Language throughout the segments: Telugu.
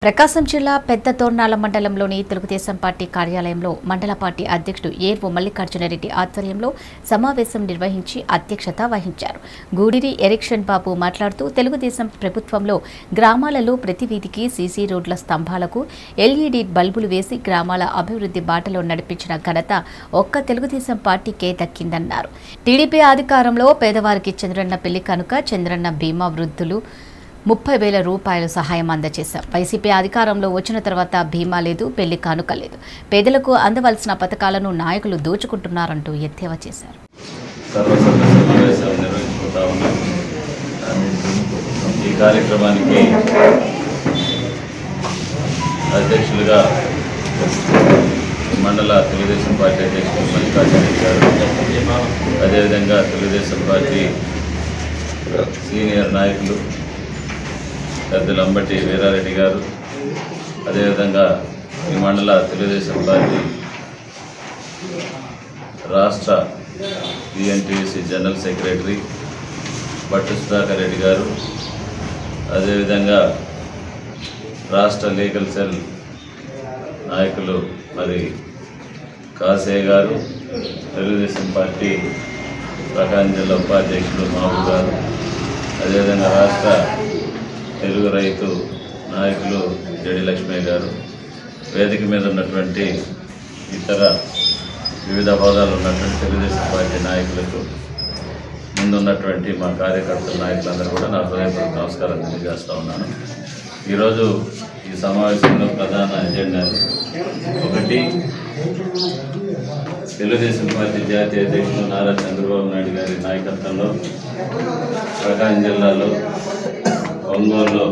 ప్రకాశం జిల్లా పెద్ద తోర్నాల మండలంలోని తెలుగుదేశం పార్టీ కార్యాలయంలో మండల పార్టీ అధ్యక్షుడు ఏర్వు మల్లికార్జునరెడ్డి ఆధ్వర్యంలో సమావేశం నిర్వహించి అధ్యక్షత వహించారు గూడిరి ఎరిక్షన్ బాబు మాట్లాడుతూ తెలుగుదేశం ప్రభుత్వంలో గ్రామాలలో ప్రతి వీధికి సీసీ రోడ్ల స్తంభాలకు ఎల్ఈడి బల్బులు వేసి గ్రామాల అభివృద్ధి బాటలో నడిపించిన ఘనత ఒక్క తెలుగుదేశం పార్టీకే దక్కిందన్నారు టీడీపీ అధికారంలో పేదవారికి చంద్రన్న పెళ్లి కనుక చంద్రన్న బీమా వృద్ధులు ముప్పై వేల రూపాయల సహాయం అందజేశాం వైసీపీ అధికారంలో వచ్చిన తర్వాత బీమా లేదు పెళ్లి కానుక లేదు పేదలకు అందవలసిన పథకాలను నాయకులు దోచుకుంటున్నారంటూ ఎద్దేవా చేశారు సర్వసభ్య సమావేశం నిర్వహించుకుంటా ఉన్నాం ఈ కార్యక్రమానికి అధ్యక్షులుగా మండల తెలుగుదేశం పార్టీ అధ్యక్షులు మల్లికార్జున రెడ్డి గారు అదేవిధంగా తెలుగుదేశం పార్టీ సీనియర్ నాయకులు పెద్దలు అంబటి వీరారెడ్డి గారు అదేవిధంగా ఈ మండల తెలుగుదేశం పార్టీ రాష్ట్ర BNTC general secretary Bhattu Sudhakar Reddy గారు అదేవిధంగా రాష్ట్ర లీగల్ సెల్ నాయకులు మరి కాసే గారు తెలుగుదేశం పార్టీ ప్రకాశం జిల్లా ఉపాధ్యక్షులు మాబు గారు అదేవిధంగా రాష్ట్ర తెలుగు రైతు నాయకులు జడి లక్ష్మయ్య గారు వేదిక మీద ఉన్నటువంటి ఇతర వివిధ హోదాలు ఉన్నటువంటి తెలుగుదేశం పార్టీ నాయకులకు ముందున్నటువంటి మా కార్యకర్తల నాయకులందరూ కూడా నా హృదయపూర్వక నమస్కారం తెలియజేస్తా ఉన్నాను ఈరోజు ఈ సమావేశంలో ప్రధాన ఎజెండాలు ఒకటి తెలుగుదేశం పార్టీ జాతీయ అధ్యక్షులు నారా చంద్రబాబు నాయుడు గారి నాయకత్వంలో ప్రకాశం జిల్లాలో ఒంగోలులో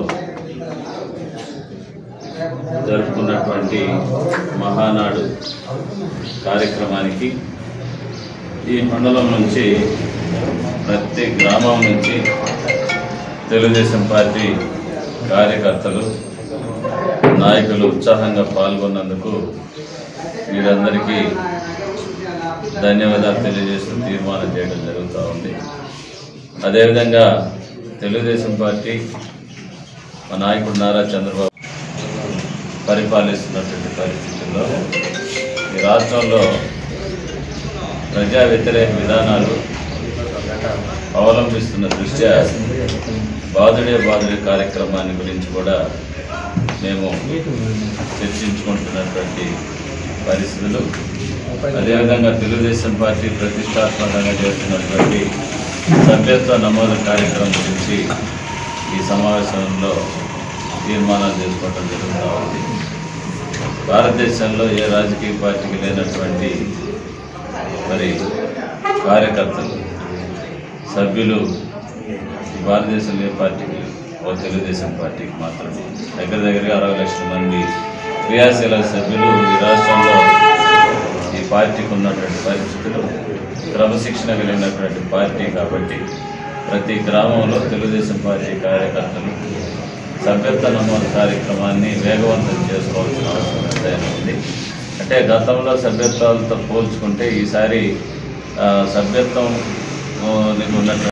జరుపుకున్నటువంటి మహానాడు కార్యక్రమానికి ఈ మండలం నుంచి ప్రతి గ్రామం నుంచి తెలుగుదేశం పార్టీ కార్యకర్తలు నాయకులు ఉత్సాహంగా పాల్గొన్నందుకు వీరందరికీ ధన్యవాదాలు తెలియజేస్తూ తీర్మానం చేయడం జరుగుతూ ఉంది అదేవిధంగా తెలుగుదేశం పార్టీ మా నాయకుడు నారా చంద్రబాబు పరిపాలిస్తున్నటువంటి పరిస్థితుల్లో ఈ రాష్ట్రంలో ప్రజా వ్యతిరేక విధానాలు అవలంబిస్తున్న దృష్ట్యా బాధుడే బాధుడే కార్యక్రమాన్ని గురించి కూడా మేము చర్చించుకుంటున్నటువంటి పరిస్థితులు అదేవిధంగా తెలుగుదేశం పార్టీ ప్రతిష్టాత్మకంగా చేస్తున్నటువంటి సభ్యత్వ నమోదు కార్యక్రమం గురించి ఈ సమావేశంలో తీర్మానాలు చేసుకోవడం జరుగుతూ ఉంది భారతదేశంలో ఏ రాజకీయ పార్టీకి లేనటువంటి మరి కార్యకర్తలు సభ్యులు ఈ భారతదేశంలో ఏ పార్టీకి లేవు. ఓ తెలుగుదేశం పార్టీకి మాత్రమే దగ్గర దగ్గరగా అరవై లక్షల మంది క్రియాశీల సభ్యులు ఈ రాష్ట్రంలో ఈ పార్టీకి ఉన్నటువంటి పరిస్థితులు క్రమశిక్షణ కలిగినటువంటి పార్టీ కాబట్టి ప్రతి గ్రామంలో తెలుగుదేశం పార్టీ కార్యకర్తలు సభ్యత్వ నమోదు కార్యక్రమాన్ని వేగవంతం చేసుకోవాల్సిన అవసరం ఎంతైనా ఉంది అంటే గతంలో సభ్యత్వాలతో పోల్చుకుంటే ఈసారి ఆ, సభ్యత్వం ఆ, నీకు ఉన్నటువంటి